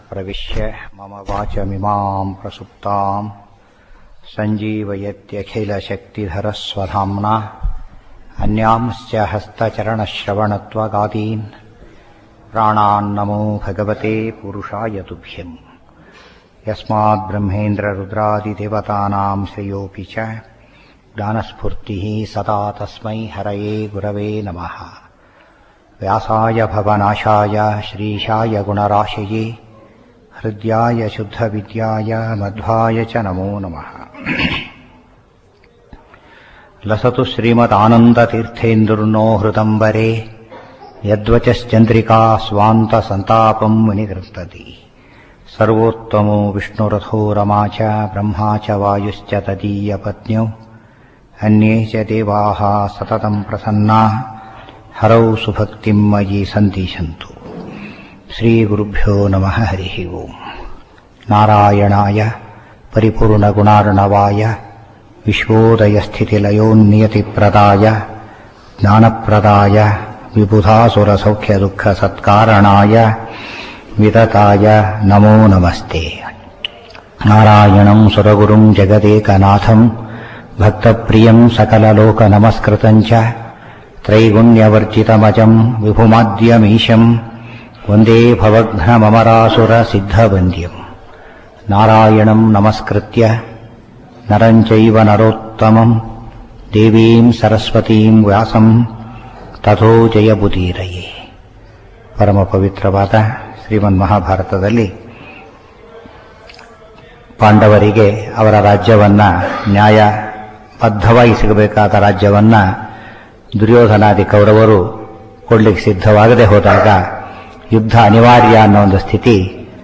प्रविश्य मम वाचमिमाम् प्रसुप्ताम् सञ्जीवयत्यखिलशक्तिधरस्वधाम्ना अन्यांश्च हस्तचरणश्रवणत्वगादीन् प्राणान्नमो भगवते पुरुषाय तुभ्यम् यस्माद्ब्रह्मेन्द्ररुद्रादिदेवतानाम् श्रेयोऽपि च ज्ञानस्फूर्तिः सदा तस्मै हरये गुरवे नमः व्यासाय भवनाशाय श्रीशाय गुणराशये हृद्याय शुद्धविद्याय मध्वाय च नमो नमः लसतु श्रीमदानन्दतीर्थेन्दुर्नो हृदम्बरे यद्वचश्चन्द्रिका स्वान्तसन्तापम् मुनिकृन्तति सर्वोत्तमो विष्णुरथो रमा च ब्रह्मा च वायुश्च तदीयपत्न्यौ अन्ये च देवाः सततम् प्रसन्नाः हरौ सुभक्तिम् मयि सन्दिशन्तु श्रीगुरुभ्यो नमः हरिः ओम् नारायणाय परिपूर्णगुणार्णवाय विश्वोदयस्थितिलयोन्नियतिप्रदाय ज्ञानप्रदाय विबुधासुरसौख्यदुःखसत्कारणाय वितताय नमो नमस्ते नारायणम् सुरगुरुम् जगदेकनाथम् भक्तप्रियम् सकललोकनमस्कृतम् च त्रैगुण्यवर्जितमजम् विभुमाद्यमीशम् वन्दे भवघ्नममरासुरसिद्धवन्द्यम् नारायणम् नमस्कृत्य नरम् चैव नरोत्तमम् देवीम् सरस्वतीम् व्यासम् ತಥೋ ಜಯಬುದೀರಯೇ ಪರಮ ಪವಿತ್ರವಾದ ಶ್ರೀಮನ್ ಮಹಾಭಾರತದಲ್ಲಿ ಪಾಂಡವರಿಗೆ ಅವರ ರಾಜ್ಯವನ್ನ ನ್ಯಾಯಬದ್ಧವಾಗಿ ಸಿಗಬೇಕಾದ ರಾಜ್ಯವನ್ನ ದುರ್ಯೋಧನಾದಿ ಕೌರವರು ಕೊಡ್ಲಿಕ್ಕೆ ಸಿದ್ಧವಾಗದೆ ಹೋದಾಗ ಯುದ್ಧ ಅನಿವಾರ್ಯ ಅನ್ನೋ ಒಂದು ಸ್ಥಿತಿ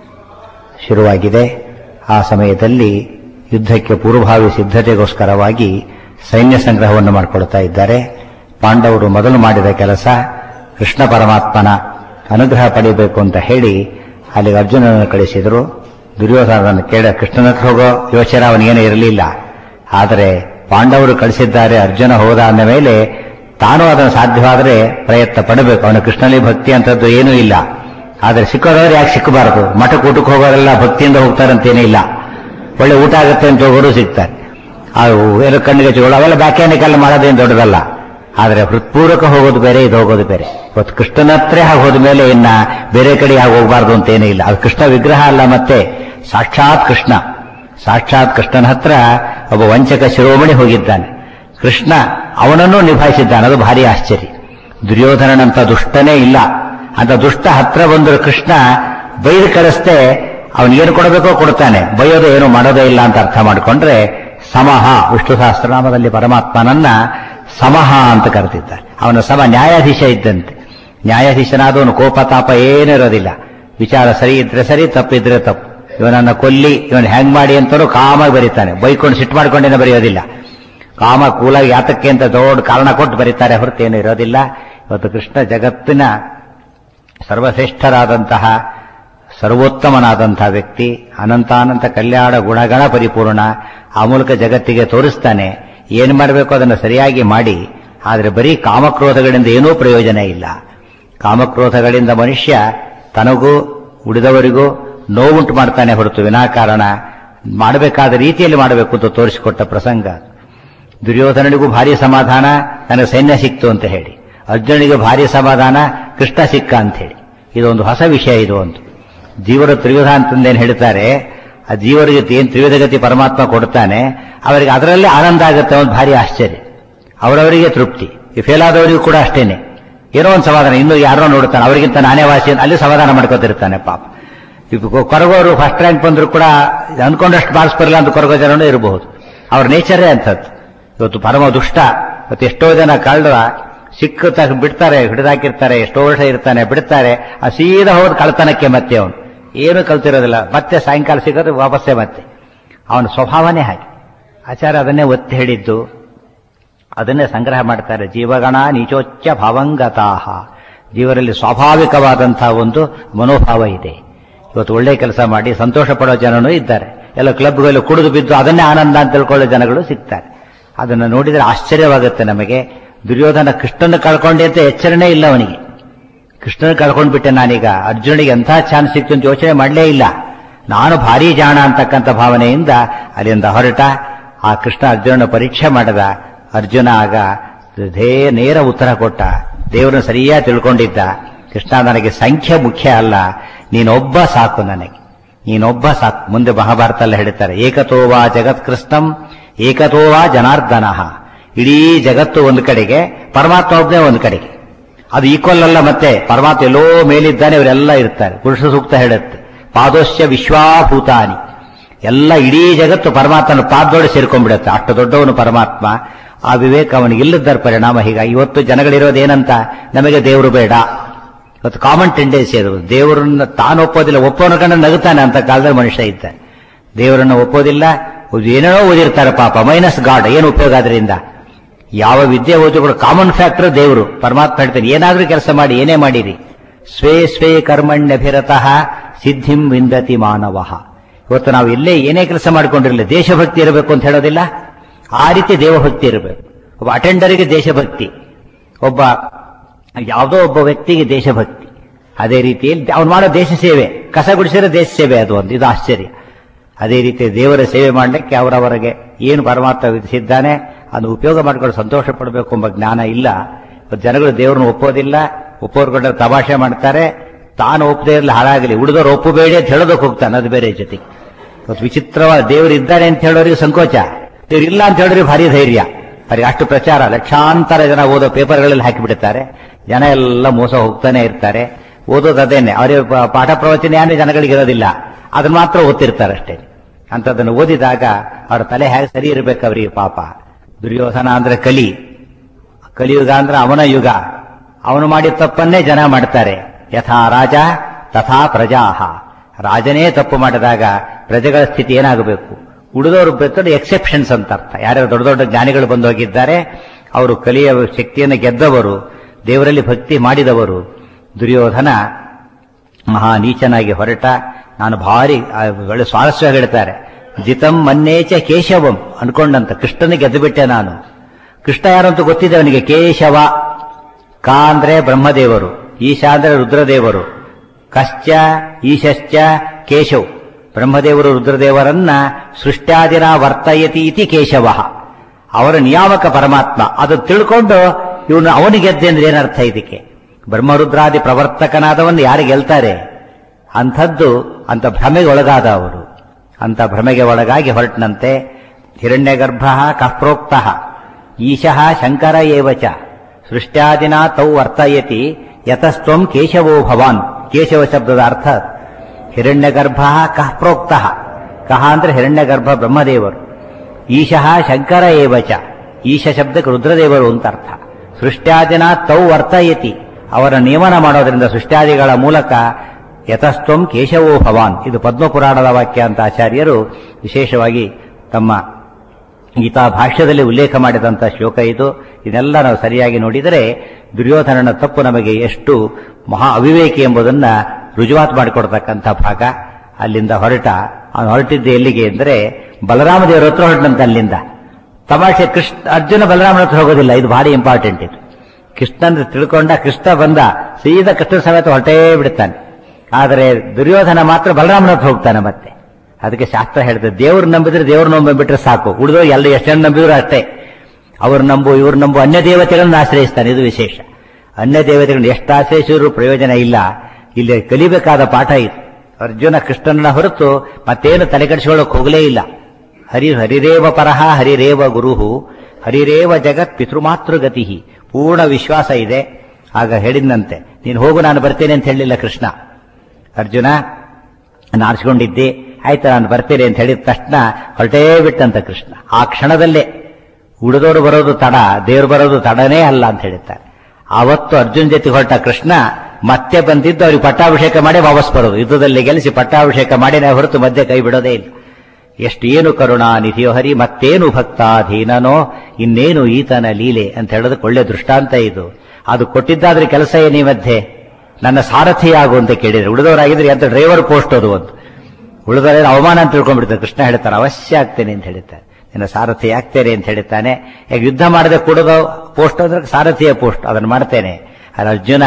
ಶುರುವಾಗಿದೆ ಆ ಸಮಯದಲ್ಲಿ ಯುದ್ಧಕ್ಕೆ ಪೂರ್ವಭಾವಿ ಸಿದ್ಧತೆಗೋಸ್ಕರವಾಗಿ ಸೈನ್ಯ ಸಂಗ್ರಹವನ್ನು ಮಾಡಿಕೊಳ್ತಾ ಇದ್ದಾರೆ ಪಾಂಡವರು ಮೊದಲು ಮಾಡಿದ ಕೆಲಸ ಕೃಷ್ಣ ಪರಮಾತ್ಮನ ಅನುಗ್ರಹ ಪಡೆಯಬೇಕು ಅಂತ ಹೇಳಿ ಅಲ್ಲಿಗೆ ಅರ್ಜುನನನ್ನು ಕಳಿಸಿದರು ದುರ್ಯೋಧನನ್ನು ಕೇಳ ಕೃಷ್ಣನ ಹತ್ರ ಹೋಗೋ ಯೋಚನೆ ಅವನಿಗೇನೂ ಇರಲಿಲ್ಲ ಆದರೆ ಪಾಂಡವರು ಕಳಿಸಿದ್ದಾರೆ ಅರ್ಜುನ ಹೋದ ಅಂದ ಮೇಲೆ ತಾನು ಅದನ್ನು ಸಾಧ್ಯವಾದರೆ ಪ್ರಯತ್ನ ಪಡಬೇಕು ಅವನ ಕೃಷ್ಣನಲ್ಲಿ ಭಕ್ತಿ ಅಂತದ್ದು ಏನೂ ಇಲ್ಲ ಆದರೆ ಸಿಕ್ಕೋದವ್ರು ಯಾಕೆ ಸಿಕ್ಕಬಾರದು ಮಠ ಕೂಟಕ್ಕೆ ಹೋಗೋರೆಲ್ಲ ಭಕ್ತಿಯಿಂದ ಹೋಗ್ತಾರಂತೇನೇ ಇಲ್ಲ ಒಳ್ಳೆ ಊಟ ಆಗುತ್ತೆ ಅಂತ ಹೋಗೋರು ಸಿಗ್ತಾರೆ ಅವು ಏನು ಕಣ್ಣಿಗೆ ಚೋಳು ಅವೆಲ್ಲ ವ್ಯಾಖ್ಯಾನಿಕಲ್ಲ ಮಾಡೋದೇನು ದೊಡ್ಡದಲ್ಲ ಆದರೆ ಹೃತ್ಪೂರ್ವಕ ಹೋಗೋದು ಬೇರೆ ಇದು ಹೋಗೋದು ಬೇರೆ ಇವತ್ತು ಕೃಷ್ಣನ ಹತ್ರ ಹಾಗೆ ಹೋದ ಮೇಲೆ ಇನ್ನ ಬೇರೆ ಕಡೆ ಹಾಗೆ ಹೋಗಬಾರ್ದು ಅಂತ ಏನೂ ಇಲ್ಲ ಅದು ಕೃಷ್ಣ ವಿಗ್ರಹ ಅಲ್ಲ ಮತ್ತೆ ಸಾಕ್ಷಾತ್ ಕೃಷ್ಣ ಸಾಕ್ಷಾತ್ ಕೃಷ್ಣನ ಹತ್ರ ಒಬ್ಬ ವಂಚಕ ಶಿರೋಮಣಿ ಹೋಗಿದ್ದಾನೆ ಕೃಷ್ಣ ಅವನನ್ನು ನಿಭಾಯಿಸಿದ್ದಾನೆ ಅದು ಭಾರಿ ಆಶ್ಚರ್ಯ ದುರ್ಯೋಧನನಂತ ದುಷ್ಟನೇ ಇಲ್ಲ ಅಂತ ದುಷ್ಟ ಹತ್ರ ಬಂದರೂ ಕೃಷ್ಣ ಬೈದು ಕಳಿಸ್ದೆ ಅವನಿಗೇನು ಕೊಡಬೇಕೋ ಕೊಡ್ತಾನೆ ಬೈಯೋದು ಏನು ಮಾಡೋದೇ ಇಲ್ಲ ಅಂತ ಅರ್ಥ ಮಾಡಿಕೊಂಡ್ರೆ ಸಮಹ ವಿಷ್ಣು ಸಹಸ್ರನಾಮದಲ್ಲಿ ಪರಮಾತ್ಮನನ್ನ ಸಮಹ ಅಂತ ಕರೆದಿದ್ದಾರೆ ಅವನ ಸಮ ನ್ಯಾಯಾಧೀಶ ಇದ್ದಂತೆ ನ್ಯಾಯಾಧೀಶನಾದವನು ಕೋಪ ತಾಪ ಏನಿರೋದಿಲ್ಲ ವಿಚಾರ ಸರಿ ಇದ್ರೆ ಸರಿ ತಪ್ಪಿದ್ರೆ ತಪ್ಪು ಇವನನ್ನ ಕೊಲ್ಲಿ ಇವನ್ ಹ್ಯಾಂಗ್ ಮಾಡಿ ಅಂತಲೂ ಕಾಮಾಗಿ ಬರೀತಾನೆ ಬೈಕೊಂಡು ಸಿಟ್ಟು ಮಾಡ್ಕೊಂಡೇನೆ ಬರೆಯೋದಿಲ್ಲ ಕಾಮ ಕೂಲಾಗಿ ಯಾತಕ್ಕೆ ಅಂತ ದೊಡ್ಡ ಕಾರಣ ಕೊಟ್ಟು ಬರೀತಾರೆ ಹೊರತೇನು ಇರೋದಿಲ್ಲ ಇವತ್ತು ಕೃಷ್ಣ ಜಗತ್ತಿನ ಸರ್ವಶ್ರೇಷ್ಠರಾದಂತಹ ಸರ್ವೋತ್ತಮನಾದಂತಹ ವ್ಯಕ್ತಿ ಅನಂತಾನಂತ ಕಲ್ಯಾಣ ಗುಣಗಣ ಪರಿಪೂರ್ಣ ಆ ಮೂಲಕ ಜಗತ್ತಿಗೆ ತೋರಿಸ್ತಾನೆ ಏನು ಮಾಡಬೇಕು ಅದನ್ನು ಸರಿಯಾಗಿ ಮಾಡಿ ಆದರೆ ಬರೀ ಕಾಮಕ್ರೋಧಗಳಿಂದ ಏನೂ ಪ್ರಯೋಜನ ಇಲ್ಲ ಕಾಮಕ್ರೋಧಗಳಿಂದ ಮನುಷ್ಯ ತನಗೂ ಉಳಿದವರಿಗೂ ನೋವುಂಟು ಮಾಡ್ತಾನೆ ಹೊರತು ವಿನಾಕಾರಣ ಮಾಡಬೇಕಾದ ರೀತಿಯಲ್ಲಿ ಮಾಡಬೇಕು ಅಂತ ತೋರಿಸಿಕೊಟ್ಟ ಪ್ರಸಂಗ ದುರ್ಯೋಧನನಿಗೂ ಭಾರಿ ಸಮಾಧಾನ ನನಗೆ ಸೈನ್ಯ ಸಿಕ್ತು ಅಂತ ಹೇಳಿ ಅರ್ಜುನಿಗೆ ಭಾರಿ ಸಮಾಧಾನ ಕೃಷ್ಣ ಸಿಕ್ಕ ಅಂತ ಹೇಳಿ ಇದೊಂದು ಹೊಸ ವಿಷಯ ಇದು ಒಂದು ಜೀವರ ತ್ರಿವಿಧ ಅಂತಂದೇನು ಹೇಳ್ತಾರೆ ಆ ಜೀವರಿಗೆ ಏನು ತ್ರಿವಿಧ ಗತಿ ಪರಮಾತ್ಮ ಕೊಡ್ತಾನೆ ಅವರಿಗೆ ಅದರಲ್ಲೇ ಆನಂದ ಆಗುತ್ತೆ ಒಂದು ಭಾರಿ ಆಶ್ಚರ್ಯ ಅವರವರಿಗೆ ತೃಪ್ತಿ ಈ ಫೇಲ್ ಆದವರಿಗೂ ಕೂಡ ಅಷ್ಟೇನೆ ಏನೋ ಒಂದು ಸಮಾಧಾನ ಇನ್ನು ಯಾರೋ ನೋಡ್ತಾನೆ ಅವರಿಗಿಂತ ನಾನೇ ವಾಸಿ ಅಂತ ಅಲ್ಲಿ ಸಮಾಧಾನ ಮಾಡ್ಕೋತಿರ್ತಾನೆ ಪಾಪ ಕೊರಗೋರು ಫಸ್ಟ್ ರ್ಯಾಂಕ್ ಬಂದ್ರು ಕೂಡ ಅನ್ಕೊಂಡಷ್ಟು ಮಾರ್ಕ್ಸ್ ಬರಲ್ಲ ಅಂತ ಕೊರಗೋ ಜನನೂ ಇರಬಹುದು ಅವ್ರ ನೇಚರೇ ಅಂಥದ್ದು ಇವತ್ತು ಪರಮ ದುಷ್ಟ ಇವತ್ತು ಎಷ್ಟೋ ಜನ ಕಳ್ಳ ಸಿಕ್ಕ ತಕ್ಕ ಬಿಡ್ತಾರೆ ಹಿಡಿದಾಕಿರ್ತಾರೆ ಎಷ್ಟೋ ವರ್ಷ ಇರ್ತಾನೆ ಬಿಡ್ತಾರೆ ಆ ಸೀದಾ ಹೋದ್ ಕಳ್ತನಕ್ಕೆ ಮತ್ತೆ ಅವನು ಏನು ಕಲ್ತಿರೋದಿಲ್ಲ ಮತ್ತೆ ಸಾಯಂಕಾಲ ಸಿಗೋದು ವಾಪಸ್ಸೇ ಮತ್ತೆ ಅವನ ಸ್ವಭಾವನೇ ಹಾಗೆ ಆಚಾರ್ಯ ಅದನ್ನೇ ಒತ್ತಿ ಹೇಳಿದ್ದು ಅದನ್ನೇ ಸಂಗ್ರಹ ಮಾಡ್ತಾರೆ ಜೀವಗಣ ನೀಚೋಚ್ಚ ಭಾವಂಗತಾಹ ಜೀವರಲ್ಲಿ ಸ್ವಾಭಾವಿಕವಾದಂತಹ ಒಂದು ಮನೋಭಾವ ಇದೆ ಇವತ್ತು ಒಳ್ಳೆ ಕೆಲಸ ಮಾಡಿ ಸಂತೋಷ ಪಡೋ ಜನನೂ ಇದ್ದಾರೆ ಎಲ್ಲ ಕ್ಲಬ್ಗಳಲ್ಲಿ ಕುಡಿದು ಬಿದ್ದು ಅದನ್ನೇ ಆನಂದ ಅಂತ ತಿಳ್ಕೊಳ್ಳೋ ಜನಗಳು ಸಿಗ್ತಾರೆ ಅದನ್ನು ನೋಡಿದರೆ ಆಶ್ಚರ್ಯವಾಗುತ್ತೆ ನಮಗೆ ದುರ್ಯೋಧನ ಕೃಷ್ಣನ ಕಳ್ಕೊಂಡೆ ಅಂತ ಎಚ್ಚರಣೆ ಇಲ್ಲ ಅವನಿಗೆ ಕೃಷ್ಣನ ಕಳ್ಕೊಂಡು ಬಿಟ್ಟೆ ನಾನೀಗ ಅರ್ಜುನಿಗೆ ಎಂಥ ಚಾನ್ಸ್ ಸಿಕ್ತು ಅಂತ ಯೋಚನೆ ಮಾಡಲೇ ಇಲ್ಲ ನಾನು ಭಾರಿ ಜಾಣ ಅಂತಕ್ಕಂಥ ಭಾವನೆಯಿಂದ ಅಲ್ಲಿಂದ ಹೊರಟ ಆ ಕೃಷ್ಣ ಅರ್ಜುನನ ಪರೀಕ್ಷೆ ಮಾಡದ ಅರ್ಜುನ ಆಗ ಧೇ ನೇರ ಉತ್ತರ ಕೊಟ್ಟ ದೇವರನ್ನು ಸರಿಯಾಗಿ ತಿಳ್ಕೊಂಡಿದ್ದ ಕೃಷ್ಣ ನನಗೆ ಸಂಖ್ಯೆ ಮುಖ್ಯ ಅಲ್ಲ ನೀನೊಬ್ಬ ಸಾಕು ನನಗೆ ನೀನೊಬ್ಬ ಸಾಕು ಮುಂದೆ ಮಹಾಭಾರತ ಎಲ್ಲ ಹೇಳ್ತಾರೆ ಏಕತೋವಾ ಜಗತ್ಕೃಷ್ಣಂ ಏಕತೋವಾ ಜನಾರ್ದನ ಇಡೀ ಜಗತ್ತು ಒಂದು ಕಡೆಗೆ ಪರಮಾತ್ಮ ಒಬ್ಬನೇ ಒಂದು ಕಡೆಗೆ ಅದು ಈಕ್ವಲ್ ಅಲ್ಲ ಮತ್ತೆ ಪರಮಾತ್ಮ ಎಲ್ಲೋ ಮೇಲಿದ್ದಾನೆ ಇವರೆಲ್ಲ ಇರ್ತಾರೆ ಪುರುಷ ಸೂಕ್ತ ಹೇಳುತ್ತೆ ಪಾದೋಶ್ಯ ವಿಶ್ವಾಭೂತಾನಿ ಎಲ್ಲ ಇಡೀ ಜಗತ್ತು ಪರಮಾತ್ಮನ ಪಾದದೊಡೆ ಸೇರ್ಕೊಂಡ್ಬಿಡುತ್ತೆ ಅಷ್ಟು ದೊಡ್ಡವನು ಪರಮಾತ್ಮ ಆ ವಿವೇಕ ಅವನಿಗೆ ಇಲ್ಲದರ ಪರಿಣಾಮ ಹೀಗಾಗಿ ಇವತ್ತು ಜನಗಳಿರೋದೇನಂತ ನಮಗೆ ದೇವರು ಬೇಡ ಇವತ್ತು ಕಾಮನ್ ಟೆಂಡೆನ್ಸಿ ಅದು ದೇವರನ್ನ ತಾನು ಒಪ್ಪೋದಿಲ್ಲ ಒಪ್ಪೋನ ಕಂಡು ನಗುತ್ತಾನೆ ಅಂತ ಕಾಲದಲ್ಲಿ ಮನುಷ್ಯ ಇದ್ದಾನೆ ದೇವರನ್ನು ಒಪ್ಪೋದಿಲ್ಲ ಏನೇನೋ ಓದಿರ್ತಾರೆ ಪಾಪ ಮೈನಸ್ ಗಾಡ್ ಏನು ಉಪಯೋಗ ಅದರಿಂದ ಯಾವ ವಿದ್ಯೆ ಓದಿ ಕೂಡ ಕಾಮನ್ ಫ್ಯಾಕ್ಟರ್ ದೇವರು ಪರಮಾತ್ಮ ಹೇಳ್ತಾನೆ ಏನಾದ್ರೂ ಕೆಲಸ ಮಾಡಿ ಏನೇ ಮಾಡಿರಿ ಸ್ವೇ ಸ್ವೇ ಕರ್ಮಣ್ಯಭಿರತಃ ಸಿದ್ಧಿಂ ವಿಂದತಿ ಮಾನವ ಇವತ್ತು ನಾವು ಎಲ್ಲೇ ಏನೇ ಕೆಲಸ ಮಾಡಿಕೊಂಡಿರಲಿ ದೇಶಭಕ್ತಿ ಇರಬೇಕು ಅಂತ ಹೇಳೋದಿಲ್ಲ ಆ ರೀತಿ ದೇವಭಕ್ತಿ ಇರಬೇಕು ಒಬ್ಬ ಅಟೆಂಡರಿಗೆ ದೇಶಭಕ್ತಿ ಒಬ್ಬ ಯಾವುದೋ ಒಬ್ಬ ವ್ಯಕ್ತಿಗೆ ದೇಶಭಕ್ತಿ ಅದೇ ರೀತಿಯಲ್ಲಿ ಅವನು ಮಾಡೋ ದೇಶ ಸೇವೆ ಕಸ ಗುಡಿಸಿರೋ ದೇಶ ಸೇವೆ ಅದು ಒಂದು ಇದು ಆಶ್ಚರ್ಯ ಅದೇ ರೀತಿ ದೇವರ ಸೇವೆ ಮಾಡಲಿಕ್ಕೆ ಅವರವರಿಗೆ ಏನು ಪರಮಾತ್ಮ ವಿಧಿಸಿದ್ದಾನೆ ಅದು ಉಪಯೋಗ ಮಾಡಿಕೊಂಡು ಸಂತೋಷ ಪಡಬೇಕು ಎಂಬ ಜ್ಞಾನ ಇಲ್ಲ ಜನಗಳು ದೇವರನ್ನು ಒಪ್ಪೋದಿಲ್ಲ ಒಪ್ಪೋರ್ಕೊಂಡ ತಮಾಷೆ ಮಾಡ್ತಾರೆ ತಾನು ಒಪ್ಪದೇ ಇರಲಿ ಹಾಳಾಗಲಿ ಉಳಿದವರು ಒಪ್ಪಬೇಡಿ ಅಂತ ಹೇಳೋದಕ್ಕೆ ಹೋಗ್ತಾನೆ ಅದು ಬೇರೆ ಜೊತೆ ಇವತ್ತು ವಿಚಿತ್ರವಾದ ದೇವರು ಇದ್ದಾನೆ ಅಂತ ಹೇಳೋರಿಗೆ ಸಂಕೋಚ ದೇವ್ರು ಇಲ್ಲ ಅಂತ ಹೇಳೋರಿಗೆ ಭಾರಿ ಧೈರ್ಯ ಅವರಿಗೆ ಅಷ್ಟು ಪ್ರಚಾರ ಲಕ್ಷಾಂತರ ಜನ ಓದೋ ಪೇಪರ್ಗಳಲ್ಲಿ ಹಾಕಿಬಿಡ್ತಾರೆ ಜನ ಎಲ್ಲ ಮೋಸ ಹೋಗ್ತಾನೆ ಇರ್ತಾರೆ ಓದೋದು ಅದೇನೆ ಅವರಿಗೆ ಪಾಠ ಪ್ರವಚನ ಏನು ಜನಗಳಿಗೆ ಇರೋದಿಲ್ಲ ಅದನ್ನ ಮಾತ್ರ ಓದ್ತಿರ್ತಾರೆ ಅಷ್ಟೇ ಅಂತದನ್ನು ಓದಿದಾಗ ಅವರ ತಲೆ ಹೇಗೆ ಸರಿ ಇರಬೇಕು ಅವರಿಗೆ ಪಾಪ ದುರ್ಯೋಧನ ಅಂದ್ರೆ ಕಲಿ ಕಲಿಯುಗ ಅಂದ್ರೆ ಅವನ ಯುಗ ಅವನು ಮಾಡಿದ ತಪ್ಪನ್ನೇ ಜನ ಮಾಡ್ತಾರೆ ಯಥಾ ರಾಜ ತಥಾ ಪ್ರಜಾಹ ರಾಜನೇ ತಪ್ಪು ಮಾಡಿದಾಗ ಪ್ರಜೆಗಳ ಸ್ಥಿತಿ ಏನಾಗಬೇಕು ಉಳಿದವರು ಬೆತ್ತರು ಎಕ್ಸೆಪ್ಷನ್ಸ್ ಅಂತ ಅರ್ಥ ಯಾರ್ಯಾರು ದೊಡ್ಡ ದೊಡ್ಡ ಜ್ಞಾನಿಗಳು ಬಂದು ಹೋಗಿದ್ದಾರೆ ಅವರು ಕಲಿಯ ಶಕ್ತಿಯನ್ನು ಗೆದ್ದವರು ದೇವರಲ್ಲಿ ಭಕ್ತಿ ಮಾಡಿದವರು ದುರ್ಯೋಧನ ಮಹಾ ನೀಚನಾಗಿ ಹೊರಟ ನಾನು ಭಾರಿ ಆ, ಒಳ್ಳೆ ಸ್ವಾರಸ್ಯ ಹೇಳ್ತಾರೆ ಜಿತಂ ಮನ್ನೇಚ ಕೇಶವಂ ಅನ್ಕೊಂಡಂತ ಕೃಷ್ಣನ ಗೆದ್ದುಬಿಟ್ಟೆ ನಾನು ಕೃಷ್ಣ ಯಾರು ಅಂತ ಗೊತ್ತಿದೆ ಅವನಿಗೆ ಕೇಶವ ಕಾ ಅಂದ್ರೆ ಬ್ರಹ್ಮದೇವರು ಈಶಾ ಅಂದ್ರೆ ರುದ್ರದೇವರು ಕಶ್ಚ ಈಶಶ್ಚ ಕೇಶವ್ ಬ್ರಹ್ಮದೇವರು ರುದ್ರದೇವರನ್ನ ಸೃಷ್ಟ್ಯಾದಿನ ವರ್ತಯತಿ ಇತಿ ಕೇಶವ ಅವರ ನಿಯಾಮಕ ಪರಮಾತ್ಮ ಅದು ತಿಳ್ಕೊಂಡು ಇವನು ಅವನು ಗೆದ್ದೆ ಅಂದ್ರೆ ಏನರ್ಥ ಇದಕ್ಕೆ ಬ್ರಹ್ಮರುದ್ರಾದಿ ಪ್ರವರ್ತಕನಾದವನ್ನ ಯಾರು ಗೆಲ್ತಾರೆ ಅಂಥದ್ದು ಅಂತ ಭ್ರಮೆಗೆ ಒಳಗಾದ ಅವರು ಅಂತ ಭ್ರಮೆಗೆ ಒಳಗಾಗಿ ಹೊರಟನಂತೆ ಹಿರಣ್ಯಗರ್ಭ ಕಃಪ್ರೋಕ್ತ ಈಶಃ ಶಂಕರ ಏವಚ ಸೃಷ್ಟ್ಯಾದಿನ ತೌ ವರ್ತಯತಿ ಯತಸ್ತ್ವಂ ಕೇಶವೋ ಭವಾನ್ ಕೇಶವ ಶಬ್ದದ ಅರ್ಥ ಹಿರಣ್ಯಗರ್ಭ ಕಃ ಪ್ರೋಕ್ತ ಕಹ ಅಂದ್ರೆ ಹಿರಣ್ಯಗರ್ಭ ಬ್ರಹ್ಮದೇವರು ಈಶಃ ಶಂಕರ ಏವಚ ಈಶ ಶಬ್ದಕ್ಕೆ ರುದ್ರದೇವರು ಅಂತ ಅರ್ಥ ಸೃಷ್ಟ್ಯಾದಿನ ತೌ ವರ್ತಯತಿ ಅವರ ನಿಯಮನ ಮಾಡೋದ್ರಿಂದ ಸೃಷ್ಟ್ಯಾದಿಗಳ ಮೂಲಕ ಯತಸ್ತ್ವಂ ಕೇಶವೋ ಭವಾನ್ ಇದು ಪದ್ಮಪುರಾಣದ ವಾಕ್ಯ ಅಂತ ಆಚಾರ್ಯರು ವಿಶೇಷವಾಗಿ ತಮ್ಮ ಗೀತಾ ಭಾಷ್ಯದಲ್ಲಿ ಉಲ್ಲೇಖ ಮಾಡಿದಂಥ ಶ್ಲೋಕ ಇದು ಇದೆಲ್ಲ ನಾವು ಸರಿಯಾಗಿ ನೋಡಿದರೆ ದುರ್ಯೋಧನನ ತಪ್ಪು ನಮಗೆ ಎಷ್ಟು ಮಹಾ ಅವಿವೇಕಿ ಎಂಬುದನ್ನ ರುಜುವಾತ್ ಮಾಡಿಕೊಡ್ತಕ್ಕಂಥ ಭಾಗ ಅಲ್ಲಿಂದ ಹೊರಟ ಅವನು ಹೊರಟಿದ್ದು ಎಲ್ಲಿಗೆ ಅಂದರೆ ಬಲರಾಮ ದೇವರ ಹತ್ರ ಹೊರಟಂತೆ ಅಲ್ಲಿಂದ ತಮಾಷೆ ಕೃಷ್ಣ ಅರ್ಜುನ ಬಲರಾಮನ ಹತ್ರ ಹೋಗೋದಿಲ್ಲ ಇದು ಭಾರಿ ಇಂಪಾರ್ಟೆಂಟ್ ಇದು ಕೃಷ್ಣನ ತಿಳ್ಕೊಂಡ ಕೃಷ್ಣ ಬಂದ ಸೀದಾ ಕೃಷ್ಣ ಸಮೇತ ಹೊರಟೇ ಬಿಡ್ತಾನೆ ಆದರೆ ದುರ್ಯೋಧನ ಮಾತ್ರ ಬಲರಾಮನ ಹತ್ರ ಹೋಗ್ತಾನೆ ಮತ್ತೆ ಅದಕ್ಕೆ ಶಾಸ್ತ್ರ ಹೇಳ್ತದೆ ದೇವ್ರು ನಂಬಿದ್ರೆ ದೇವ್ರು ನಂಬಿಬಿಟ್ರೆ ಸಾಕು ಉಳಿದೋ ಎಲ್ಲ ಎಷ್ಟು ನಂಬಿದ್ರು ಅಷ್ಟೇ ಅವ್ರು ನಂಬು ಇವ್ರು ನಂಬು ಅನ್ಯ ದೇವತೆಗಳನ್ನು ಆಶ್ರಯಿಸ್ತಾನೆ ಇದು ವಿಶೇಷ ಅನ್ಯ ದೇವತೆಗಳನ್ನು ಎಷ್ಟು ಆಶ್ರಯಿಸಿದ್ರು ಪ್ರಯೋಜನ ಇಲ್ಲ ಇಲ್ಲಿ ಕಲಿಬೇಕಾದ ಪಾಠ ಇದು ಅರ್ಜುನ ಕೃಷ್ಣನ ಹೊರತು ಮತ್ತೇನು ತಲೆಕೆಡಿಸಿಕೊಳ್ಳೋಕೆ ಹೋಗಲೇ ಇಲ್ಲ ಹರಿ ಹರಿರೇವ ಪರಹ ಹರಿರೇವ ಗುರುಹು ಹರಿರೇವ ಜಗತ್ ಪಿತೃಮಾತೃಗತಿ ಪೂರ್ಣ ವಿಶ್ವಾಸ ಇದೆ ಆಗ ಹೇಳಿದಂತೆ ನೀನು ಹೋಗು ನಾನು ಬರ್ತೇನೆ ಅಂತ ಹೇಳಿಲ್ಲ ಕೃಷ್ಣ ಅರ್ಜುನ ನಾರಿಸ್ಕೊಂಡಿದ್ದೆ ಆಯ್ತು ನಾನು ಬರ್ತೇನೆ ಅಂತ ಹೇಳಿದ ತಕ್ಷಣ ಹೊರಟೇ ಬಿಟ್ಟಂತ ಕೃಷ್ಣ ಆ ಕ್ಷಣದಲ್ಲೇ ಉಳಿದವರು ಬರೋದು ತಡ ದೇವ್ರು ಬರೋದು ತಡನೇ ಅಲ್ಲ ಅಂತ ಹೇಳಿದ್ದಾರೆ ಆವತ್ತು ಅರ್ಜುನ್ ಜೊತೆ ಹೊರಟ ಕೃಷ್ಣ ಮತ್ತೆ ಬಂದಿದ್ದು ಅವ್ರಿಗೆ ಪಟ್ಟಾಭಿಷೇಕ ಮಾಡಿ ವಾಪಸ್ ಬರೋದು ಯುದ್ಧದಲ್ಲಿ ಗೆಲ್ಲಿಸಿ ಪಟ್ಟಾಭಿಷೇಕ ಮಾಡಿ ನಾವು ಹೊರತು ಮಧ್ಯೆ ಕೈ ಬಿಡೋದೇ ಇಲ್ಲ ಎಷ್ಟು ಏನು ಕರುಣಾ ನಿಧಿಯೋ ಹರಿ ಮತ್ತೇನು ಭಕ್ತಾಧೀನನೋ ಇನ್ನೇನು ಈತನ ಲೀಲೆ ಅಂತ ಹೇಳೋದಕ್ಕೆ ಒಳ್ಳೆ ದೃಷ್ಟಾಂತ ಇದು ಅದು ಕೊಟ್ಟಿದ್ದಾದ್ರೆ ಕೆಲಸ ಏನಿ ಮಧ್ಯೆ ನನ್ನ ಸಾರಥಿ ಆಗು ಅಂತ ಕೇಳಿದ್ರೆ ಉಳಿದವರಾಗಿದ್ರೆ ಅಂತ ಡ್ರೈವರ್ ಪೋಸ್ಟ್ ಅದು ಒಂದು ಉಳಿದವರ ಅವಮಾನ ಅಂತ ತಿಳ್ಕೊಂಡ್ಬಿಡ್ತಾರೆ ಕೃಷ್ಣ ಹೇಳ್ತಾರೆ ಅವಶ್ಯ ಆಗ್ತೇನೆ ಅಂತ ಹೇಳ್ತಾರೆ ನಿನ್ನ ಸಾರಥಿ ಆಗ್ತೇನೆ ಅಂತ ಹೇಳ್ತಾನೆ ಈಗ ಯುದ್ಧ ಮಾಡದೆ ಕೂಡೋದು ಪೋಸ್ಟ್ ಅಂದ್ರೆ ಸಾರಥಿಯ ಪೋಸ್ಟ್ ಅದನ್ನು ಮಾಡ್ತೇನೆ ಆದರೆ ಅರ್ಜುನ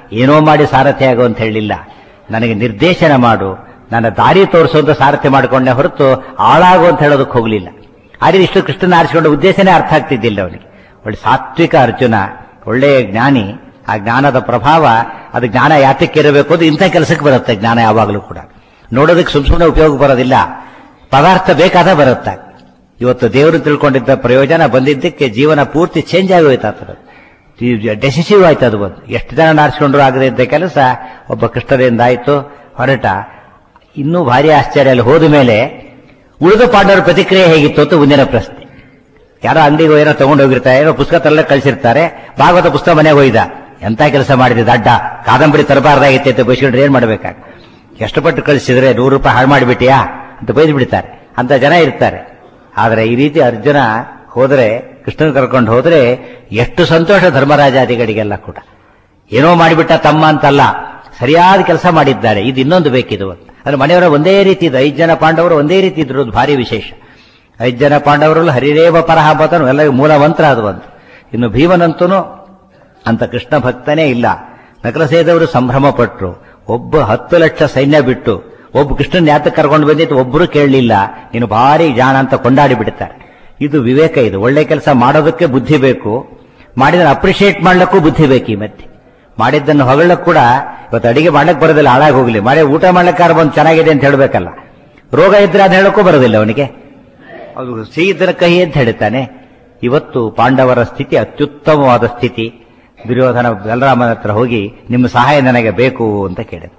ಏನೋ ಮಾಡಿ ಸಾರಥಿ ಆಗು ಅಂತ ಹೇಳಿಲ್ಲ ನನಗೆ ನಿರ್ದೇಶನ ಮಾಡು ನನ್ನ ದಾರಿ ತೋರಿಸುವಂತ ಸಾರಥಿ ಮಾಡಿಕೊಂಡೆ ಹೊರತು ಆಳಾಗು ಅಂತ ಹೇಳೋದಕ್ಕೆ ಹೋಗಲಿಲ್ಲ ಆದರೆ ಇಷ್ಟು ಕೃಷ್ಣನ ಆರಿಸಿಕೊಂಡ ಉದ್ದೇಶನೇ ಅರ್ಥ ಆಗ್ತಿದ್ದಿಲ್ಲ ಅವನಿಗೆ ಒಳ್ಳೆ ಸಾತ್ವಿಕ ಅರ್ಜುನ ಒಳ್ಳೆಯ ಜ್ಞಾನಿ ಆ ಜ್ಞಾನದ ಪ್ರಭಾವ ಅದು ಜ್ಞಾನ ಯಾತಕ್ಕೆ ಇರಬೇಕು ಅದು ಇಂಥ ಕೆಲಸಕ್ಕೆ ಬರುತ್ತೆ ಜ್ಞಾನ ಯಾವಾಗಲೂ ಕೂಡ ನೋಡೋದಕ್ಕೆ ಸುಮ್ ಸುಮ್ಮನೆ ಉಪಯೋಗ ಬರೋದಿಲ್ಲ ಪದಾರ್ಥ ಬೇಕಾದ ಬರುತ್ತೆ ಇವತ್ತು ದೇವರು ತಿಳ್ಕೊಂಡಿದ್ದ ಪ್ರಯೋಜನ ಬಂದಿದ್ದಕ್ಕೆ ಜೀವನ ಪೂರ್ತಿ ಚೇಂಜ್ ಆಗಿ ಹೋಯ್ತು ಆತದ ಡೆಸಿಸಿವ್ ಆಯ್ತು ಅದು ಬಂದು ಎಷ್ಟು ಜನ ನಾರಿಸಿಕೊಂಡ್ರು ಆಗದೆ ಇದ್ದ ಕೆಲಸ ಒಬ್ಬ ಕೃಷ್ಣದಿಂದ ಆಯ್ತು ಹೊರಟ ಇನ್ನೂ ಭಾರಿ ಆಶ್ಚರ್ಯ ಅಲ್ಲಿ ಹೋದ ಮೇಲೆ ಉಳಿದ ಪಾಂಡವರ ಪ್ರತಿಕ್ರಿಯೆ ಹೇಗಿತ್ತು ಅಂತ ಮುಂದಿನ ಪ್ರಶ್ನೆ ಯಾರೋ ಅಂಗಡಿಗೆ ಏನೋ ತಗೊಂಡು ಹೋಗಿರ್ತಾರೆ ಏನೋ ಪುಸ್ತಕ ತರಲೆ ಕಳಿಸಿರ್ತಾರೆ ಭಾಗವತ ಪುಸ್ತಕ ಮನೆಗೆ ಹೋಯ್ದ ಎಂತ ಕೆಲಸ ಮಾಡಿದೆ ದಡ್ಡ ಕಾದಂಬರಿ ತರಬಾರ್ದಾಗಿತ್ತೆ ಅಂತ ಬೈಸ್ಕೊಂಡ್ರೆ ಏನ್ ಮಾಡ್ಬೇಕಾಗ ಎಷ್ಟು ಪಟ್ಟು ಕಳಿಸಿದ್ರೆ ನೂರು ರೂಪಾಯಿ ಹಾಳು ಮಾಡಿಬಿಟ್ಟಿಯಾ ಅಂತ ಬೈದು ಬಿಡ್ತಾರೆ ಅಂತ ಜನ ಇರ್ತಾರೆ ಆದ್ರೆ ಈ ರೀತಿ ಅರ್ಜುನ ಹೋದ್ರೆ ಕೃಷ್ಣನ್ ಕರ್ಕೊಂಡು ಹೋದ್ರೆ ಎಷ್ಟು ಸಂತೋಷ ಧರ್ಮರಾಜಾದಿಗಳಿಗೆಲ್ಲ ಕೂಡ ಏನೋ ಮಾಡಿಬಿಟ್ಟ ತಮ್ಮ ಅಂತಲ್ಲ ಸರಿಯಾದ ಕೆಲಸ ಮಾಡಿದ್ದಾರೆ ಇದು ಇನ್ನೊಂದು ಬೇಕಿದು ಅಂದ್ರೆ ಮನೆಯವರ ಒಂದೇ ರೀತಿ ಇದು ಐದು ಜನ ಪಾಂಡವರು ಒಂದೇ ರೀತಿ ಇದ್ರು ಅದು ಭಾರಿ ವಿಶೇಷ ಐದು ಜನ ಪಾಂಡವರಲ್ಲಿ ಹರಿರೇವ ಪರಹ ಬತನು ಎಲ್ಲ ಮೂಲ ಮಂತ್ರ ಅದು ಒಂದು ಇನ್ನು ಭೀಮನಂತೂ ಅಂತ ಕೃಷ್ಣ ಭಕ್ತನೇ ಇಲ್ಲ ನಕಲಸೇದವರು ಸಂಭ್ರಮ ಪಟ್ರು ಒಬ್ಬ ಹತ್ತು ಲಕ್ಷ ಸೈನ್ಯ ಬಿಟ್ಟು ಒಬ್ಬ ಕೃಷ್ಣನ್ ಯಾತಕ್ಕೆ ಕರ್ಕೊಂಡು ಬಂದಿತ್ತು ಒಬ್ಬರು ಕೇಳಲಿಲ್ಲ ನೀನು ಭಾರಿ ಜಾಣ ಅಂತ ಕೊಂಡಾಡಿ ಬಿಡ್ತಾರೆ ಇದು ವಿವೇಕ ಇದು ಒಳ್ಳೆ ಕೆಲಸ ಮಾಡೋದಕ್ಕೆ ಬುದ್ಧಿ ಬೇಕು ಮಾಡಿದ್ರೆ ಅಪ್ರಿಷಿಯೇಟ್ ಮಾಡ್ಲಿಕ್ಕೂ ಬುದ್ಧಿ ಬೇಕು ಈ ಮಧ್ಯೆ ಮಾಡಿದ್ದನ್ನು ಹೊಗಳಕ್ ಕೂಡ ಇವತ್ತು ಅಡಿಗೆ ಮಾಡ್ಲಿಕ್ಕೆ ಬರೋದಿಲ್ಲ ಹಾಳಾಗಿ ಹೋಗ್ಲಿ ಮಾಡಿ ಊಟ ಮಾಡ್ಲಿಕ್ಕಾರ ಬಂದು ಚೆನ್ನಾಗಿದೆ ಅಂತ ಹೇಳಬೇಕಲ್ಲ ರೋಗ ಇದ್ರೆ ಅದು ಹೇಳಕ್ಕೂ ಬರೋದಿಲ್ಲ ಅವನಿಗೆ ಅದು ಸಿಹಿ ಇದ್ದರ ಕಹಿ ಅಂತ ಹೇಳ್ತಾನೆ ಇವತ್ತು ಪಾಂಡವರ ಸ್ಥಿತಿ ಅತ್ಯುತ್ತಮವಾದ ಸ್ಥಿತಿ ದುರ್ಯೋಧನ ಬಲರಾಮನ ಹತ್ರ ಹೋಗಿ ನಿಮ್ಮ ಸಹಾಯ ನನಗೆ ಬೇಕು ಅಂತ ಕೇಳಿದ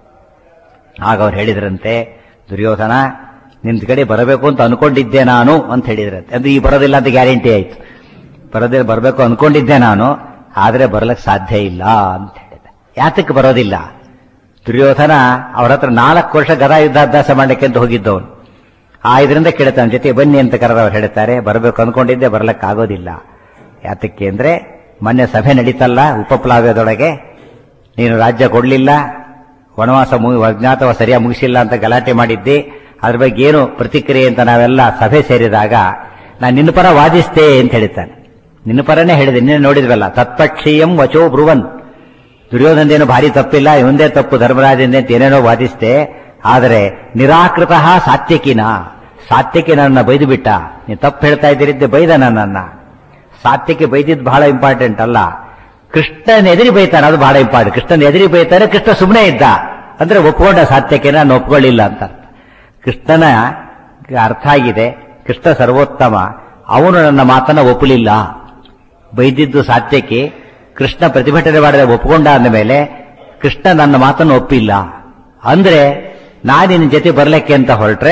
ಆಗ ಅವ್ರು ಹೇಳಿದ್ರಂತೆ ದುರ್ಯೋಧನ ನಿನ್ ಕಡೆ ಬರಬೇಕು ಅಂತ ಅನ್ಕೊಂಡಿದ್ದೆ ನಾನು ಅಂತ ಹೇಳಿದ್ರಂತೆ ಅಂದ್ರೆ ಈ ಬರೋದಿಲ್ಲ ಅಂತ ಗ್ಯಾರಂಟಿ ಆಯ್ತು ಬರೋದಿಲ್ಲ ಬರಬೇಕು ಅನ್ಕೊಂಡಿದ್ದೆ ನಾನು ಆದ್ರೆ ಬರ್ಲಕ್ ಸಾಧ್ಯ ಇಲ್ಲ ಅಂತ ಹೇಳಿದೆ ಯಾತಕ್ಕೆ ಬರೋದಿಲ್ಲ ದುರ್ಯೋಧನ ಅವ್ರ ಹತ್ರ ನಾಲ್ಕು ವರ್ಷ ಗದಾ ಯುದ್ಧಾಭ್ಯಾಸ ಮಾಡಲಿಕ್ಕೆ ಅಂತ ಹೋಗಿದ್ದವನು ಆ ಇದರಿಂದ ಕೇಳ್ತಾನೆ ಜೊತೆ ಬನ್ನಿ ಅಂತ ಕರೆದ ಅವ್ರು ಹೇಳ್ತಾರೆ ಬರಬೇಕು ಅನ್ಕೊಂಡಿದ್ದೆ ಬರ್ಲಕ್ ಆಗೋದಿಲ್ಲ ಯಾತಕ್ಕೆ ಅಂದ್ರೆ ಮೊನ್ನೆ ಸಭೆ ನಡೀತಲ್ಲ ಉಪಪ್ಲಾವ್ಯದೊಳಗೆ ನೀನು ರಾಜ್ಯ ಕೊಡ್ಲಿಲ್ಲ ವನವಾಸ ಮು- ಅಜ್ಞಾತವಾಸ ಸರಿಯಾಗಿ ಮುಗಿಸಿಲ್ಲ ಅಂತ ಗಲಾಟೆ ಮಾಡಿದ್ದಿ ಅದ್ರ ಬಗ್ಗೆ ಏನು ಪ್ರತಿಕ್ರಿಯೆ ಅಂತ ನಾವೆಲ್ಲ ಸಭೆ ಸೇರಿದಾಗ ನಾನು ನಿನ್ನ ಪರ ವಾದಿಸ್ತೆ ಅಂತ ಹೇಳ್ತಾನೆ ನಿನ್ನ ಪರನೇ ಹೇಳಿದೆ ನಿನ್ನೆ ನೋಡಿದ್ವಲ್ಲ ತತ್ಪಕ್ಷೀಯಂ ವಚೋ ಬ್ರುವನ್ ದುರ್ಯೋಧನದೇನು ಭಾರಿ ತಪ್ಪಿಲ್ಲ ಇವಂದೇ ತಪ್ಪು ಧರ್ಮರಾಜಂದೇ ಅಂತ ಏನೇನೋ ವಾದಿಸ್ತೆ ಆದರೆ ನಿರಾಕೃತ ಸಾತ್ಯಕಿನ ಸಾತ್ಯಕಿ ನನ್ನ ಬೈದು ಬಿಟ್ಟ ನೀನು ತಪ್ಪು ಹೇಳ್ತಾ ಇದ್ದೀರಿದ್ದೆ ಬೈದ ನನ್ನನ್ನ ಸಾತ್ಯಕ್ಕೆ ಬೈದಿದ್ದು ಬಹಳ ಇಂಪಾರ್ಟೆಂಟ್ ಅಲ್ಲ ಕೃಷ್ಣನ ಎದುರಿ ಬೈತಾನೆ ಅದು ಬಹಳ ಇಂಪಾರ್ಟೆಂಟ್ ಕೃಷ್ಣನ ಎದುರಿ ಬೈತಾನೆ ಕೃಷ್ಣ ಸುಮ್ಮನೆ ಇದ್ದ ಅಂದ್ರೆ ಒಪ್ಕೊಂಡ ಸಾತ್ಯಕ್ಕೆ ನಾನು ಒಪ್ಕೊಳ್ಳಿಲ್ಲ ಅಂತ ಅರ್ಥ. ಕೃಷ್ಣನ ಅರ್ಥ ಆಗಿದೆ ಕೃಷ್ಣ ಸರ್ವೋತ್ತಮ ಅವನು ನನ್ನ ಮಾತನ್ನ ಒಪ್ಪಲಿಲ್ಲ ಬೈದಿದ್ದು ಸಾತ್ಯಕ್ಕೆ ಕೃಷ್ಣ ಪ್ರತಿಭಟನೆ ಮಾಡಿದ ಒಪ್ಕೊಂಡ ಅಂದ ಮೇಲೆ ಕೃಷ್ಣ ನನ್ನ ಮಾತನ್ನು ಒಪ್ಪಿಲ್ಲ ಅಂದ್ರೆ ನಾನು ನಿನ್ನ ಜೊತೆ ಬರ್ಲಿಕ್ಕೆ ಅಂತ ಹೊರಟ್ರೆ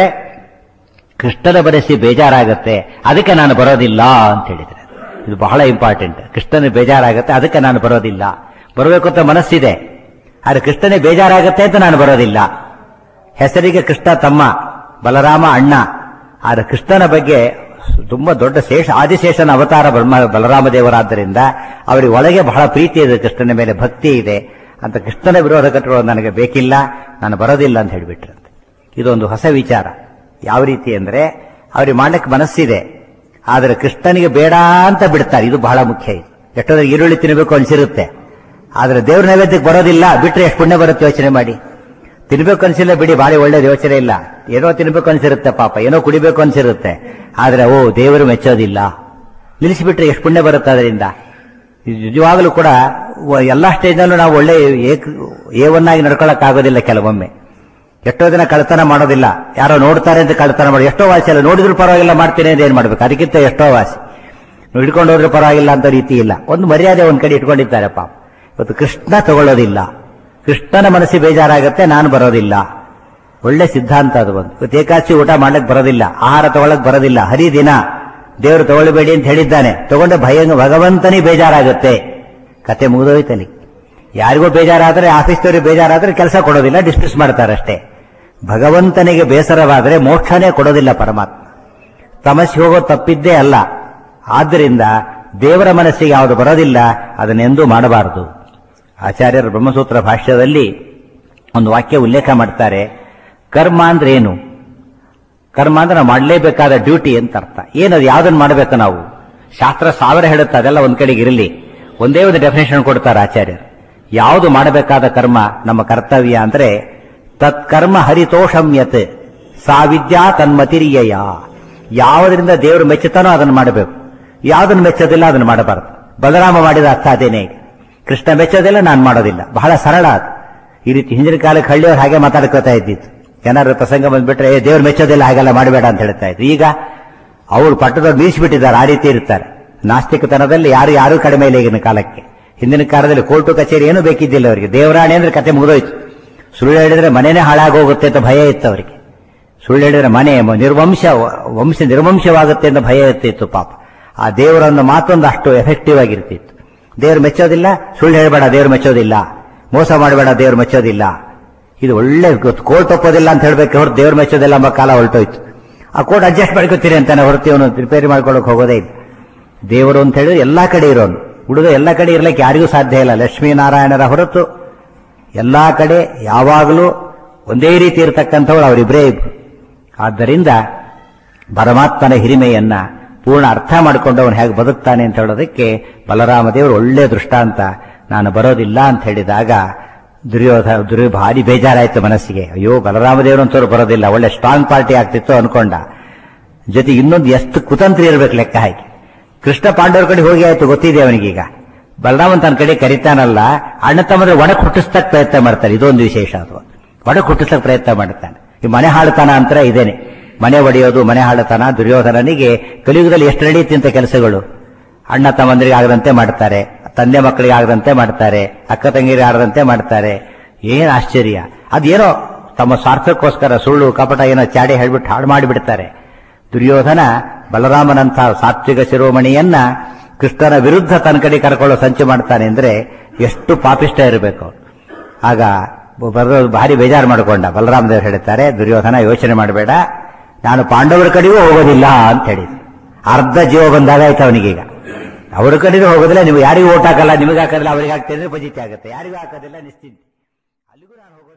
ಕೃಷ್ಣನ ಬರೆಸಿ ಬೇಜಾರಾಗತ್ತೆ ಅದಕ್ಕೆ ನಾನು ಬರೋದಿಲ್ಲ ಅಂತ ಹೇಳಿದ್ರೆ ಇದು ಬಹಳ ಇಂಪಾರ್ಟೆಂಟ್ ಕೃಷ್ಣನ ಬೇಜಾರಾಗತ್ತೆ ಅದಕ್ಕೆ ನಾನು ಬರೋದಿಲ್ಲ ಬರಬೇಕು ಅಂತ ಮನಸ್ಸಿದೆ ಆದ್ರೆ ಕೃಷ್ಣನೇ ಬೇಜಾರಾಗತ್ತೆ ಅಂತ ನಾನು ಬರೋದಿಲ್ಲ ಹೆಸರಿಗೆ ಕೃಷ್ಣ ತಮ್ಮ ಬಲರಾಮ ಅಣ್ಣ ಆದ್ರೆ ಕೃಷ್ಣನ ಬಗ್ಗೆ ತುಂಬಾ ದೊಡ್ಡ ಶೇಷ ಆದಿಶೇಷನ ಅವತಾರ ಬ್ರಹ್ಮ ಬಲರಾಮ ದೇವರಾದ್ದರಿಂದ ಅವರಿಗೆ ಒಳಗೆ ಬಹಳ ಪ್ರೀತಿ ಇದೆ ಕೃಷ್ಣನ ಮೇಲೆ ಭಕ್ತಿ ಇದೆ ಅಂತ ಕೃಷ್ಣನ ವಿರೋಧ ಕಟ್ಟುವುದು ನನಗೆ ಬೇಕಿಲ್ಲ ನಾನು ಬರೋದಿಲ್ಲ ಅಂತ ಹೇಳಿಬಿಟ್ರಂತೆ ಇದೊಂದು ಹೊಸ ವಿಚಾರ ಯಾವ ರೀತಿ ಅಂದ್ರೆ ಅವ್ರಿಗೆ ಮಾಡ್ಲಿಕ್ಕೆ ಮನಸ್ಸಿದೆ ಆದರೆ ಕೃಷ್ಣನಿಗೆ ಬೇಡ ಅಂತ ಬಿಡ್ತಾರೆ ಇದು ಬಹಳ ಮುಖ್ಯ ಇದು ಎಷ್ಟೊಂದ್ರೆ ಈರುಳ್ಳಿ ತಿನ್ನಬೇಕು ಅನ್ಸಿರುತ್ತೆ ಆದ್ರೆ ದೇವ್ರ ನೈವೇದ್ಯಕ್ಕೆ ಬರೋದಿಲ್ಲ ಬಿಟ್ರೆ ಎಷ್ಟು ಪುಣ್ಯ ಬರುತ್ತೆ ಯೋಚನೆ ಮಾಡಿ ತಿನ್ಬೇಕು ಅನ್ಸಿಲ್ಲ ಬಿಡಿ ಭಾರಿ ಒಳ್ಳೇದು ಯೋಚನೆ ಇಲ್ಲ ಏನೋ ತಿನ್ಬೇಕು ಅನ್ಸಿರುತ್ತೆ ಪಾಪ ಏನೋ ಕುಡಿಬೇಕು ಅನ್ಸಿರುತ್ತೆ ಆದ್ರೆ ಓ ದೇವರು ಮೆಚ್ಚೋದಿಲ್ಲ ನಿಲ್ಲಿಸಿಬಿಟ್ರೆ ಎಷ್ಟು ಪುಣ್ಯ ಬರುತ್ತೆ ಅದರಿಂದ ಇದು ನಿಜವಾಗಲೂ ಕೂಡ ವ- ಎಲ್ಲಾ ಸ್ಟೇಜ್ನಲ್ಲೂ ನಾವು ಒಳ್ಳೆ ಏಕ ಏವನ್ನಾಗಿ ನಡ್ಕೊಳಕ್ ಆಗೋದಿಲ್ಲ ಕೆಲವೊಮ್ಮೆ ಎಷ್ಟೋ ದಿನ ಕಳ್ತನ ಮಾಡೋದಿಲ್ಲ ಯಾರೋ ನೋಡ್ತಾರೆ ಅಂತ ಕಳ್ತನ ಮಾಡಿ ಎಷ್ಟೋ ವಾಸಿ ಅಲ್ಲ ನೋಡಿದ್ರು ಪರವಾಗಿಲ್ಲ ಮಾಡ್ತೀನಿ ಅಂತ ಏನ್ ಮಾಡ್ಬೇಕು ಅದಕ್ಕಿಂತ ಎಷ್ಟೋ ವಾಸಿ ನೀವು ಹಿಡ್ಕೊಂಡು ಹೋದ್ರೆ ಪರವಾಗಿಲ್ಲ ಅಂತ ರೀತಿ ಇಲ್ಲ ಒಂದು ಮರ್ಯಾದೆ ಒಂದ್ ಕಡೆ ಇಟ್ಕೊಂಡಿದ್ದಾರೆ ಪಾಪ ಇವತ್ತು ಕೃಷ್ಣ ತಗೊಳ್ಳೋದಿಲ್ಲ ಕೃಷ್ಣನ ಮನಸ್ಸಿಗೆ ಬೇಜಾರಾಗತ್ತೆ ನಾನು ಬರೋದಿಲ್ಲ ಒಳ್ಳೆ ಸಿದ್ಧಾಂತ ಅದು ಒಂದು ಇವತ್ತು ಏಕಾಚಿ ಊಟ ಮಾಡ್ಲಿಕ್ಕೆ ಬರೋದಿಲ್ಲ ಆಹಾರ ತಗೊಳಕ್ ಬರೋದಿಲ್ಲ ಹರಿ ದಿನ ದೇವರು ತಗೊಳ್ಬೇಡಿ ಅಂತ ಹೇಳಿದ್ದಾನೆ ತಗೊಂಡೆ ಭಯ ಭಗವಂತನಿಗೆ ಬೇಜಾರಾಗುತ್ತೆ ಕತೆ ಮುಗಿದೋಯ್ತಲ್ಲಿ ಯಾರಿಗೂ ಬೇಜಾರಾದ್ರೆ ಆಫೀಸ್ನವ್ರಿಗೆ ಬೇಜಾರಾದ್ರೆ ಕೆಲಸ ಕೊಡೋದಿಲ್ಲ ಡಿಸ್ಮಿಸ್ ಮಾಡ್ತಾರೆ ಅಷ್ಟೇ ಭಗವಂತನಿಗೆ ಬೇಸರವಾದರೆ ಮೋಕ್ಷನೇ ಕೊಡೋದಿಲ್ಲ ಪರಮಾತ್ಮ ತಮಸ್ಸಿಗೆ ಹೋಗೋ ತಪ್ಪಿದ್ದೇ ಅಲ್ಲ ಆದ್ದರಿಂದ ದೇವರ ಮನಸ್ಸಿಗೆ ಯಾವುದು ಬರೋದಿಲ್ಲ ಅದನ್ನೆಂದೂ ಮಾಡಬಾರದು ಆಚಾರ್ಯರ ಬ್ರಹ್ಮಸೂತ್ರ ಭಾಷ್ಯದಲ್ಲಿ ಒಂದು ವಾಕ್ಯ ಉಲ್ಲೇಖ ಮಾಡ್ತಾರೆ ಕರ್ಮ ಅಂದ್ರೆ ಏನು ಕರ್ಮ ಅಂದ್ರೆ ನಾವು ಮಾಡಲೇಬೇಕಾದ ಡ್ಯೂಟಿ ಅಂತ ಅರ್ಥ ಏನದು ಯಾವ್ದನ್ನ ಮಾಡಬೇಕು ನಾವು ಶಾಸ್ತ್ರ ಸಾವಿರ ಹೇಳುತ್ತೆ ಅದೆಲ್ಲ ಒಂದ್ ಕಡೆಗೆ ಇರಲಿ ಒಂದೇ ಒಂದು ಡೆಫಿನೇಷನ್ ಕೊಡ್ತಾರೆ ಆಚಾರ್ಯರು ಯಾವುದು ಮಾಡಬೇಕಾದ ಕರ್ಮ ನಮ್ಮ ಕರ್ತವ್ಯ ಅಂದ್ರೆ ತತ್ಕರ್ಮ ಹರಿತೋಷಮ್ಯತ್ ಸಾ ವಿದ್ಯಾ ತನ್ಮತಿರಿಯಯ ಯಾವುದರಿಂದ ದೇವರು ಮೆಚ್ಚುತ್ತಾನೋ ಅದನ್ನು ಮಾಡಬೇಕು ಯಾವುದನ್ನು ಮೆಚ್ಚೋದಿಲ್ಲ ಅದನ್ನು ಮಾಡಬಾರದು ಬಲರಾಮ ಮಾಡಿದ ಅರ್ಥ ಅದೇನೇ ಈಗ. ಕೃಷ್ಣ ಮೆಚ್ಚೋದಿಲ್ಲ ನಾನು ಮಾಡೋದಿಲ್ಲ ಬಹಳ ಸರಳ ಅದು ಈ ರೀತಿ ಹಿಂದಿನ ಕಾಲಕ್ಕೆ ಹಳ್ಳಿಯವ್ರು ಹಾಗೆ ಮಾತಾಡ್ಕೋತಾ ಇದ್ದಿತ್ತು ಏನಾದ್ರು ಪ್ರಸಂಗ ಬಂದ್ಬಿಟ್ರೆ ಏ ದೇವ್ರು ಮೆಚ್ಚೋದಿಲ್ಲ ಹಾಗೆಲ್ಲ ಮಾಡಬೇಡ ಅಂತ ಹೇಳ್ತಾ ಇದ್ರು ಈಗ ಅವರು ಪಟ್ಟದವ್ರು ಮೀಸಿಬಿಟ್ಟಿದ್ದಾರೆ ಆ ರೀತಿ ಇರ್ತಾರೆ ನಾಸ್ತಿಕತನದಲ್ಲಿ ಯಾರು ಯಾರೂ ಕಡಿಮೆ ಇಲ್ಲ ಈಗಿನ ಕಾಲಕ್ಕೆ ಹಿಂದಿನ ಕಾಲದಲ್ಲಿ ಕೋರ್ಟು ಕಚೇರಿ ಏನೂ ಬೇಕಿದ್ದಿಲ್ಲ ಅವರಿಗೆ ದೇವರಾಣೆ ಅಂದ್ರೆ ಕತೆ ಮುಗಿದೋಯ್ತು ಸುಳ್ಳು ಹೇಳಿದ್ರೆ ಮನೆನೇ ಹಾಳಾಗೋಗುತ್ತೆ ಅಂತ ಭಯ ಇತ್ತು ಅವರಿಗೆ ಸುಳ್ಳು ಹೇಳಿದ್ರೆ ಮನೆ ಮ- ನಿರ್ವಂಶ ವಂಶ ನಿರ್ವಂಶವಾಗುತ್ತೆ ಅಂತ ಭಯ ಇರ್ತಿತ್ತು ಪಾಪ ಆ ದೇವರನ್ನ ಮಾತೊಂದು ಅಷ್ಟು ಎಫೆಕ್ಟಿವ್ ಆಗಿರ್ತಿತ್ತು ದೇವ್ರು ಮೆಚ್ಚೋದಿಲ್ಲ ಸುಳ್ಳು ಹೇಳಬೇಡ ದೇವ್ರು ಮೆಚ್ಚೋದಿಲ್ಲ ಮೋಸ ಮಾಡಬೇಡ ದೇವ್ರು ಮೆಚ್ಚೋದಿಲ್ಲ ಇದು ಒಳ್ಳೆ ಕೋರ್ಟ್ ಒಪ್ಪೋದಿಲ್ಲ ಅಂತ ಹೇಳ್ಬೇಕು ಹೊರತು ದೇವ್ರು ಮೆಚ್ಚೋದಿಲ್ಲ ಎಂಬ ಕಾಲ ಹೊರಟೋಯ್ತು ಆ ಕೋರ್ಟ್ ಅಡ್ಜಸ್ಟ್ ಮಾಡ್ಕೋತೀರಿ ಅಂತಾನೆ ಹೊರತು ಇವನು ರಿಪೇರಿ ಮಾಡ್ಕೊಳ್ಳೋಕೆ ಹೋಗೋದೇ ಇಲ್ಲ ದೇವರು ಅಂತ ಹೇಳಿದ್ರೆ ಎಲ್ಲಾ ಕಡೆ ಇರೋನು ಹುಡುಗ ಎಲ್ಲ ಕಡೆ ಇರ್ಲಿಕ್ಕೆ ಯಾರಿಗೂ ಸಾಧ್ಯ ಇಲ್ಲ ಲಕ್ಷ್ಮೀನಾರಾಯಣರ ಹೊರತು ಎಲ್ಲಾ ಕಡೆ ಯಾವಾಗಲೂ ಒಂದೇ ರೀತಿ ಇರತಕ್ಕಂಥವ್ರು ಅವರಿಬ್ಬರೇ ಇಬ್ರು ಆದ್ದರಿಂದ ಪರಮಾತ್ಮನ ಹಿರಿಮೆಯನ್ನ ಪೂರ್ಣ ಅರ್ಥ ಮಾಡಿಕೊಂಡು ಅವನು ಹೇಗೆ ಬದುಕ್ತಾನೆ ಅಂತ ಹೇಳೋದಕ್ಕೆ ಬಲರಾಮ ದೇವರು ಒಳ್ಳೆ ದೃಷ್ಟಾಂತ ನಾನು ಬರೋದಿಲ್ಲ ಅಂತ ಹೇಳಿದಾಗ ದುರ್ಯೋಧ ದುರ್ಯ ಭಾರಿ ಬೇಜಾರಾಯ್ತು ಮನಸ್ಸಿಗೆ ಅಯ್ಯೋ ಬಲರಾಮ ದೇವರು ಅಂತವ್ರು ಬರೋದಿಲ್ಲ ಒಳ್ಳೆ ಸ್ಟ್ರಾಂಗ್ ಪಾರ್ಟಿ ಆಗ್ತಿತ್ತು ಅನ್ಕೊಂಡ ಜೊತೆ ಇನ್ನೊಂದು ಎಷ್ಟು ಕುತಂತ್ರ ಇರ್ಬೇಕು ಲೆಕ್ಕ ಹಾಕಿ ಕೃಷ್ಣ ಪಾಂಡವರ ಕಡೆ ಹೋಗಿ ಆಯ್ತು ಗೊತ್ತಿದೆ ಅವನಿಗೀಗ ಬಲರಾಮನ್ ತನ್ನ ಕಡೆ ಕರಿತಾನಲ್ಲ ಅಣ್ಣ ತಮ್ಮದ್ರೆ ಒಡಕ್ ಹುಟ್ಟಿಸ್ತಕ್ ಪ್ರಯತ್ನ ಮಾಡ್ತಾರೆ ಇದೊಂದು ವಿಶೇಷ ಅದು ಒಡಕ್ ಹುಟ್ಟಿಸ್ತಕ್ ಪ್ರಯತ್ನ ಮಾಡ್ತಾನೆ ಈ ಮನೆ ಹಾಳುತನ ಅಂತ ಇದೇನೆ ಮನೆ ಒಡೆಯೋದು ಮನೆ ಹಾಳುತನ ದುರ್ಯೋಧನನಿಗೆ ಕಲಿಯುಗದಲ್ಲಿ ಎಷ್ಟು ನಡೆಯುತ್ತೆ ಕೆಲಸಗಳು ಅಣ್ಣ ತಮ್ಮಂದಿರಿಗೆ ಆಗದಂತೆ ಮಾಡ್ತಾರೆ ತಂದೆ ಮಕ್ಕಳಿಗೆ ಆಗದಂತೆ ಮಾಡ್ತಾರೆ ಅಕ್ಕ ತಂಗಿರಿಗೆ ಆಗದಂತೆ ಮಾಡ್ತಾರೆ ಏನ್ ಆಶ್ಚರ್ಯ ಅದೇನೋ ತಮ್ಮ ಸ್ವಾರ್ಥಕ್ಕೋಸ್ಕರ ಸುಳ್ಳು ಕಪಟ ಏನೋ ಚಾಡಿ ಹೇಳ್ಬಿಟ್ಟು ಹಾಳು ಮಾಡಿಬಿಡ್ತಾರೆ ದುರ್ಯೋಧನ ಬಲರಾಮನಂಥ ಸಾತ್ವಿಕ ಶಿರೋಮಣಿಯನ್ನ ಕೃಷ್ಣನ ವಿರುದ್ಧ ತನ್ನ ಕಡೆ ಕರ್ಕೊಳ್ಳೋ ಸಂಚು ಮಾಡ್ತಾನೆ ಅಂದ್ರೆ ಎಷ್ಟು ಪಾಪಿಷ್ಟ ಇರಬೇಕು ಅವ್ನು. ಆಗ ಬರೋದು ಭಾರಿ ಬೇಜಾರು ಮಾಡಿಕೊಂಡ ಬಲರಾಮ ದೇವರು ಹೇಳ್ತಾರೆ ದುರ್ಯೋಧನ ಯೋಚನೆ ಮಾಡಬೇಡ ನಾನು ಪಾಂಡವರ ಕಡೆಗೂ ಹೋಗೋದಿಲ್ಲ ಅಂತ ಹೇಳಿದ್ರು ಅರ್ಧ ಜೀವ ಬಂದಾಗ ಆಯ್ತು ಅವನಿಗೀಗ ಅವ್ರ ಕಡೆಗೂ ಹೋಗೋದಿಲ್ಲ ನೀವು ಯಾರಿಗೂ ಓಟ್ ಹಾಕಲ್ಲ ನಿಮಗೆ ಹಾಕೋದಿಲ್ಲ ಅವರಿಗೆ ಹಾಕ್ತಿದ್ರೆ ಪಜಿತಿ ಆಗುತ್ತೆ ಯಾರಿಗೂ ಹಾಕೋದಿಲ್ಲ ನಿಶ್ಚಿಂತೆ ಅಲ್ಲಿಗೂ ನಾನು ಹೋಗೋದಿಲ್ಲ